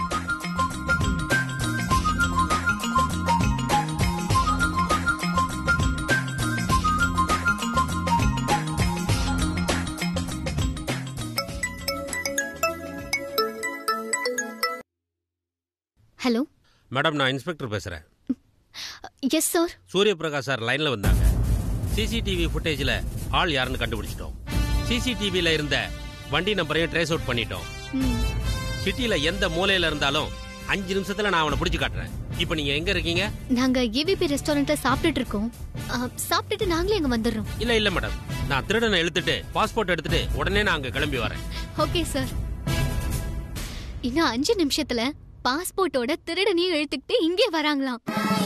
ஹலோ மேடம் நான் இன்ஸ்பெக்டர் பேசுகிறேன் yes sir Surya Prakash sir லைனில் வந்தாங்க சிசிடிவி ஃபுட்டேஜில் ஆள் யாருன்னு கண்டுபிடிச்சிட்டோம் சிசிடிவியில் இருந்த வண்டி நம்பரையும் ட்ரேஸ் அவுட் பண்ணிட்டோம் சிட்டியில் எந்த மூலையில் இருந்தாலும் அஞ்சு நிமிஷத்தில் நான் அவனை பிடிச்சி காட்டுறேன் இப்போ நீங்கள் எங்கே இருக்கீங்க நாங்க ஏவிபி ரெஸ்டாரண்ட்ல சாப்பிட்டுட்டு இருக்கோம் ஆ, சாப்பிட்டுட்டு நாங்களே இங்க வந்துடுறோம் இல்லை இல்லை மேடம் நான் திருடனை இழுத்துட்டு பாஸ்போர்ட் எடுத்துட்டு உடனே நான் அங்கே கிளம்பி வரேன் ஓகே சார் இன்னும் அஞ்சு நிமிஷத்துல பாஸ்போர்ட்டோட திருடனையும் இழுத்துக்கிட்டு இங்கே வராங்களாம்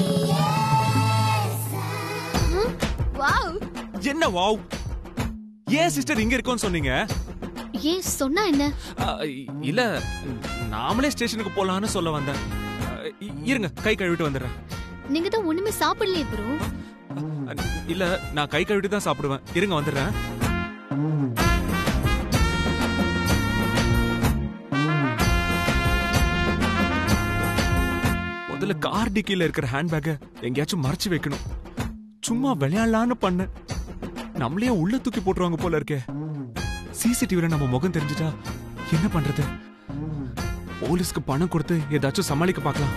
வாவ் என்ன வாவ் ஏன் சிஸ்டர் இங்க இருக்கோன்னு சொன்னீங்க ஏன் சொன்னா என்ன ஆ, இல்ல நாமளே ஸ்டேஷனுக்கு போலான்னு சொல்ல வந்தேன் ஆ, இ- இருங்க கை கழுவிட்டு வந்துடுறேன் நீங்க தான் ஒண்ணுமே சாப்பிடலையே ப்ரோ இல்ல நான் கை கழுவிட்டு தான் சாப்பிடுவேன் இருங்க வந்துடுறேன் முதல்ல கார் டிக்கில இருக்கிற ஹேண்ட்பேக்கை எங்கேயாச்சும் மறைச்சு வைக்கணும் சும்மா விளையாடலான்னு பண்ண நம்மளையே உள்ள தூக்கி போட்டுருவாங்க போல இருக்கே சிசிடிவில நம்ம முகம் தெரிஞ்சுட்டா என்ன பண்றது போலீஸ்க்கு பணம் கொடுத்து ஏதாச்சும் சமாளிக்க பார்க்கலாம்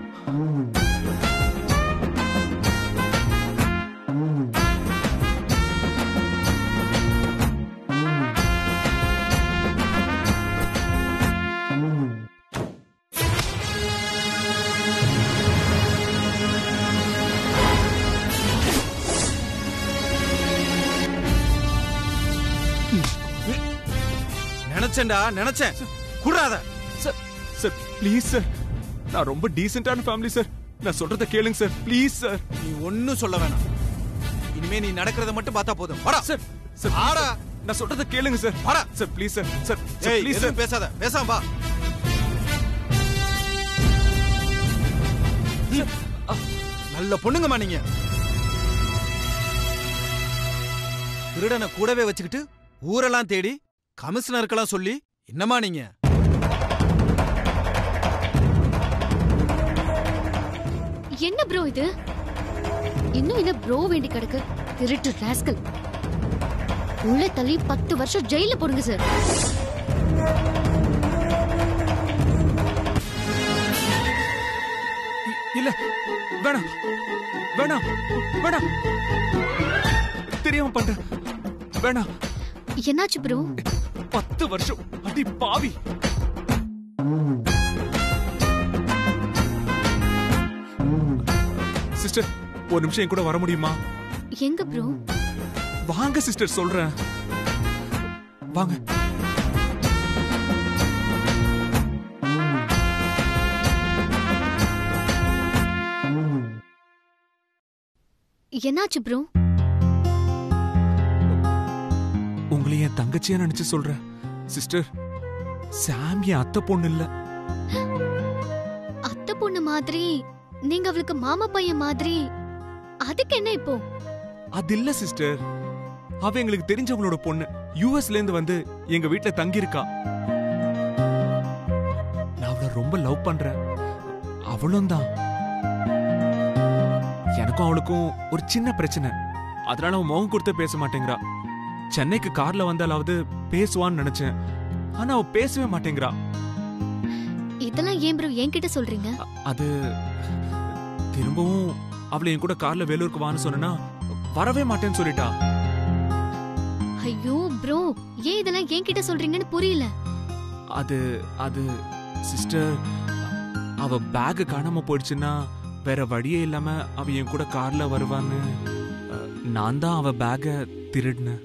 நினைச்சேன்டா நினைச்சேன் குடுறாத சார் சார் ப்ளீஸ் சார் நான் ரொம்ப டீசென்டான ஃபேமிலி சார் நான் சொல்றத கேளுங்க சார் ப்ளீஸ் சார் நீ ஒன்னும் சொல்ல வேணாம் இனிமே நீ நடக்கிறத மட்டும் பார்த்தா போதும் வாடா சார் சார் ஆடா நான் சொல்றத கேளுங்க சார் வாடா சார் ப்ளீஸ் சார் சார் ஏய் ப்ளீஸ் எதுவும் சார் பேசாத பேசாம வா நல்ல பொண்ணுங்கம்மா நீங்க திருடனை கூடவே வச்சுக்கிட்டு ஊரெல்லாம் தேடி கமிஷனருக்கெல்லாம் சொல்லி என்னம்மா நீங்க என்ன ப்ரோ இது இன்னும் என்ன ப்ரோ வேண்டி கிடக்கு திருட்டு ராஸ்கல் உள்ள தள்ளி பத்து வருஷம் ஜெயில போடுங்க சார் இல்ல வேணாம் வேணாம் வேணாம் தெரியாம பண்ணிட்டேன் வேணாம் என்னாச்சு ப்ரோ பத்து வருஷம் அடி பாவி சிஸ்டர் ஒரு நிமிஷம் என் கூட வர முடியுமா எங்க ப்ரோ வாங்க சிஸ்டர் சொல்றேன் வாங்க என்னாச்சு ப்ரோ உங்களை என் தங்கச்சியா நினைச்சு சொல்றேன் சிஸ்டர் சாம் என் அத்தை பொண்ணு இல்ல அத்தை பொண்ணு மாதிரி நீங்க அவளுக்கு மாமா பையன் மாதிரி அதுக்கு என்ன இப்போ அது இல்ல சிஸ்டர் அவ எங்களுக்கு தெரிஞ்சவங்களோட பொண்ணு யூஎஸ்ல இருந்து வந்து எங்க வீட்ல தங்கி இருக்கா நான் அவளை ரொம்ப லவ் பண்றேன் அவளும் தான் எனக்கும் அவளுக்கும் ஒரு சின்ன பிரச்சனை அதனால அவன் முகம் கொடுத்து பேச மாட்டேங்கிறா சென்னைக்கு கார்ல வந்தாலாவது பேசுவான்னு நினைச்சேன் ஆனா அவ பேசவே மாட்டேங்கிறா இதெல்லாம் ஏன் ப்ரோ என்கிட்ட சொல்றீங்க அது திரும்பவும் அவளை என் கூட கார்ல வேலூருக்கு வான்னு சொன்னா வரவே மாட்டேன்னு சொல்லிட்டா ஐயோ ப்ரோ ஏன் இதெல்லாம் என்கிட்ட சொல்றீங்கன்னு புரியல அது அது சிஸ்டர் அவ பேக் காணாம போயிடுச்சுன்னா வேற வழியே இல்லாம அவ என் கூட கார்ல வருவான்னு அஹ், நான் தான் அவ பேக திருடினேன்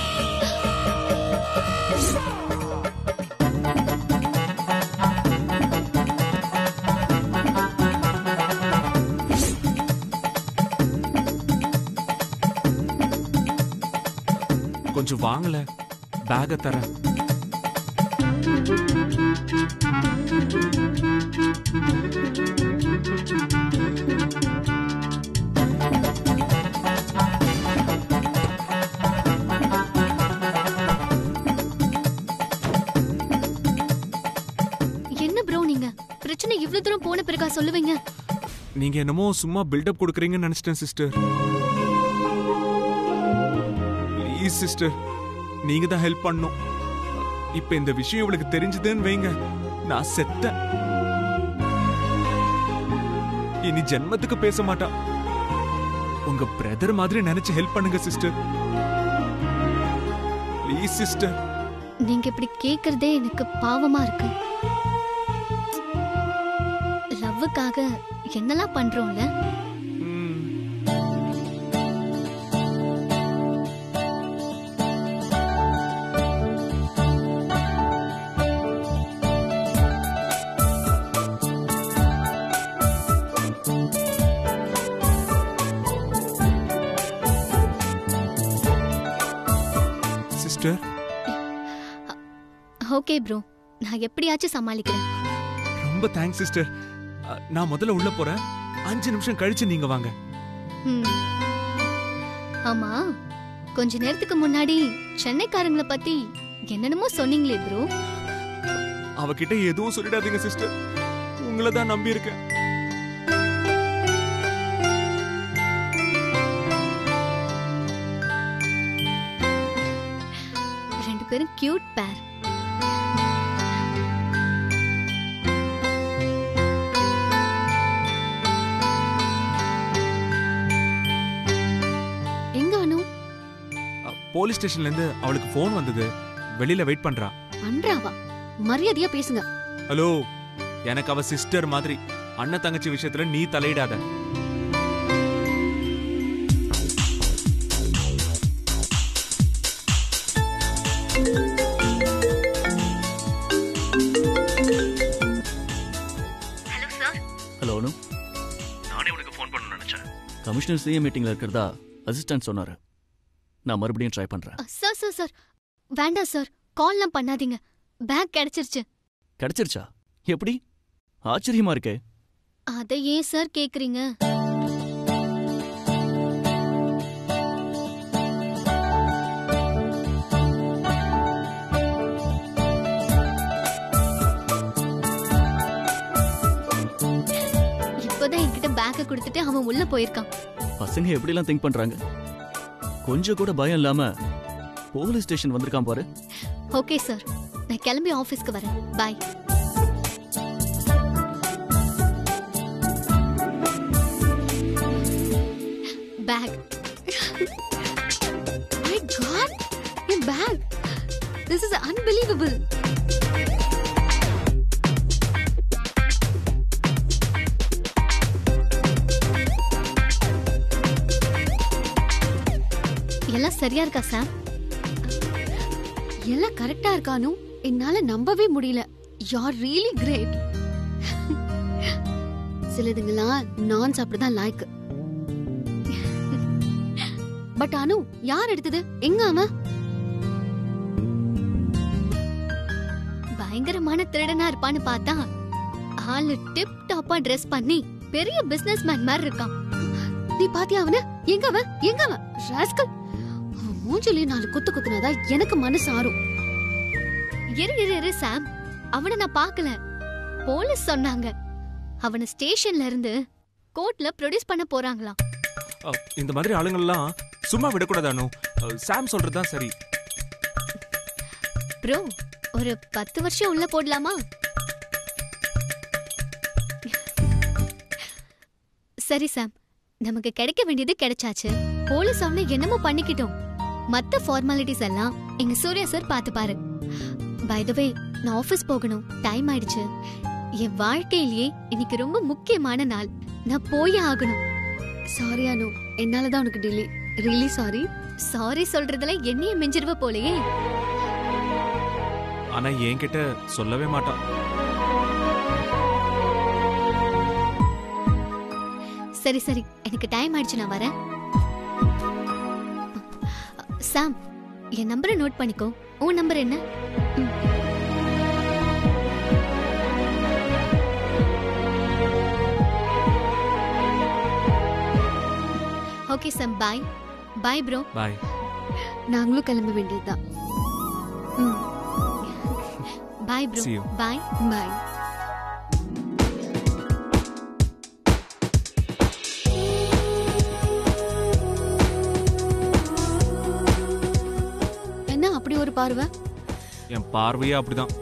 கொஞ்சம் வாங்கல பேக தரேன் என்ன ப்ரோ நீங்க பிரச்சனை இவ்ளோ தூரம் போன பிறகா சொல்லுவீங்க நீங்க என்னமோ சும்மா பில்டப் கொடுக்குறீங்கன்னு நினைச்சிட்டேன் சிஸ்டர் ப்ளீஸ் சிஸ்டர் நீங்க தான் ஹெல்ப் பண்ணும் இப்ப இந்த விஷயம் இவளுக்கு தெரிஞ்சதுன்னு வைங்க நான் செத்தேன் இனி ஜென்மத்துக்கு பேச மாட்டா உங்க பிரதர் மாதிரி நினைச்சு ஹெல்ப் பண்ணுங்க சிஸ்டர் ப்ளீஸ் சிஸ்டர் நீங்க இப்படி கேக்குறதே எனக்கு பாவமா இருக்கு லவ்வுக்காக என்னெல்லாம் பண்றோம்ல சிஸ்டர் ஓகே ப்ரோ நான் எப்படியாச்சும் சமாளிக்கிறேன் ரொம்ப தேங்க்ஸ் சிஸ்டர் நான் முதல்ல உள்ள போறேன் அஞ்சு நிமிஷம் கழிச்சு நீங்க வாங்க ம். ஆமா கொஞ்ச நேரத்துக்கு முன்னாடி சென்னைக்காரங்கள பத்தி என்னென்னமோ சொன்னீங்களே ப்ரோ அவகிட்ட எதுவும் சொல்லிடாதீங்க சிஸ்டர் உங்களை தான் நம்பி இருக்கேன் ரெண்டு பேரும் கியூட் பேர் எங்க அனு போலீஸ் ஸ்டேஷன்ல இருந்து அவளுக்கு ஃபோன் வந்தது வெளியில வெயிட் பண்றா பண்றாவா மரியாதையா பேசுங்க ஹலோ எனக்கு அவ சிஸ்டர் மாதிரி அண்ணன் தங்கச்சி விஷயத்துல நீ தலையிடாத ஹலோ அனு நானே உனக்கு ஃபோன் பண்ண நினைச்சேன் கமிஷனர் சிஎம் மீட்டிங்ல இருக்கிறதா அசிஸ்டன்ட் சொன்னாரு நான் மறுபடியும் ட்ரை பண்றேன் சார் சார் சார் வேண்டாம் சார் கால்லாம் பண்ணாதீங்க பேக் கிடைச்சிருச்சு கிடைச்சிருச்சா எப்படி ஆச்சரியமா இருக்கே அதை ஏன் சார் கேக்குறீங்க இப்பதான் என்கிட்ட பேக்க கொடுத்துட்டு அவன் உள்ள போயிருக்கான் பசங்க எப்படிலாம் திங்க் பண்றாங்க கொஞ்சம் கூட பயம் இல்லாம போலீஸ் ஸ்டேஷன் வந்திருக்கான் பாரு ஓகே சார் நான் கிளம்பி ஆபீஸ்க்கு வரேன் பாய் பேக் மை காட் என் பேக் திஸ் இஸ் அன்பிலீவபிள் எல்லாம் சரியா இருக்கா சாம் எல்லாம் கரெக்டா இருக்கானு என்னால நம்பவே முடியல யார் ரியலி கிரேட் சிலதுங்களாம் நான் சாப்பிடதான் லாய்க்கு பட் அனு யார் எடுத்தது எங்க அவன் பயங்கரமான திருடனா இருப்பான்னு பார்த்தா ஆளு டிப் டாப்பா ட்ரெஸ் பண்ணி பெரிய பிசினஸ் மேன் மாதிரி இருக்கான் நீ பாத்தியா அவன எங்க அவன் எங்க அவன் ராஸ்கல் அவன் மூஞ்சிலே நாலு குத்து குத்துனாதான் எனக்கு மனசு ஆறும் இரு இரு இரு சாம் அவனை நான் பார்க்கல போலீஸ் சொன்னாங்க அவனை ஸ்டேஷன்ல இருந்து கோர்ட்ல ப்ரொடியூஸ் பண்ண போறாங்களாம் அ, இந்த மாதிரி ஆளுங்கள்லாம் சும்மா விடக்கூடாது அனு அ, சாம் சொல்றதுதான் சரி ப்ரோ ஒரு பத்து வருஷம் உள்ள போடலாமா சரி சாம் நமக்கு கிடைக்க வேண்டியது கிடைச்சாச்சு போலீஸ் அவனை என்னமோ பண்ணிக்கிட்டோம் மத்த ஃபார்மாலிட்டிஸ் எல்லாம் எங்க சூர்யா சார் பார்த்து பாரு பை த வே நான் ஆபீஸ் போகணும் டைம் ஆயிடுச்சு என் வாழ்க்கையிலேயே இன்னைக்கு ரொம்ப முக்கியமான நாள் நான் போயே ஆகணும் சாரி அனு என்னாலதான் உனக்கு டிலே ரியலி சாரி சாரி சொல்றதுல என்னைய மிஞ்சிருவ போலயே ஆனா என்கிட்ட சொல்லவே மாட்டான் சரி சரி எனக்கு டைம் ஆயிடுச்சு நான் வரேன் சாம் என் நம்பரை நோட் பண்ணிக்கோ உன் நம்பர் என்ன ஓகே சாம் பாய் பாய் ப்ரோ பாய் நாங்களும் கிளம்ப வேண்டியதுதான் bye bro See you. Bye bye என்ன அப்படி ஒரு பார்வை என் பார்வையே அப்படிதான்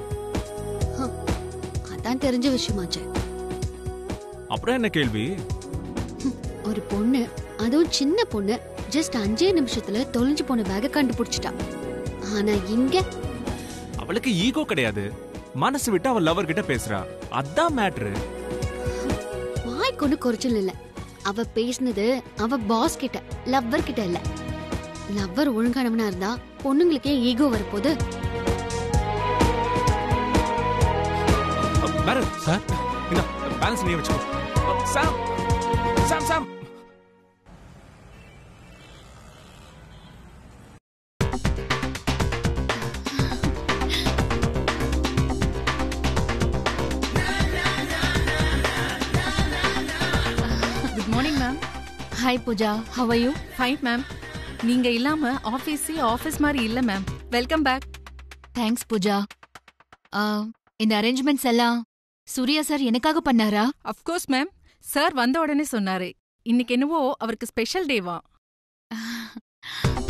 அதான் தெரிஞ்ச விஷயமாச்சே அப்புறம் என்ன கேள்வி ஒரு பொண்ணு அதுவும் சின்ன பொண்ணு ஜஸ்ட் அஞ்சே நிமிஷத்துல தொலைஞ்சு போன பேக கண்டுபிடிச்சிட்டா ஆனா இங்க அவளுக்கு ஈகோ கிடையாது மனசு விட்டு அவ லவர் கிட்ட பேசுறா அதான் மேட்ரு வாய்க்கு ஒண்ணு குறைச்சல் இல்ல அவ பேசினது அவ பாஸ் கிட்ட லவ்வர் கிட்ட இல்ல லவ்வர் ஒழுங்கானவனா இருந்தா பொண்ணுங்களுக்கே ஈகோ வரப்போகுது வேற சார் இந்த பேலன்ஸ் நீ வச்சுக்கோ அ, Sam Sam Sam good morning ma'am hi Pooja how are you fine ma'am நீங்க இல்லாம ஆபீஸே ஆபீஸ் மாதிரி இல்ல ma'am welcome back thanks Pooja ஆ, இந்த அரேஞ்ச்மெண்ட்ஸ் எல்லாம் சூர்யா சார் எனக்காக பண்ணாரா அஃப்கோர்ஸ் மேம் சார் வந்த உடனே சொன்னாரு இன்னைக்கு என்னவோ அவருக்கு ஸ்பெஷல் டேவா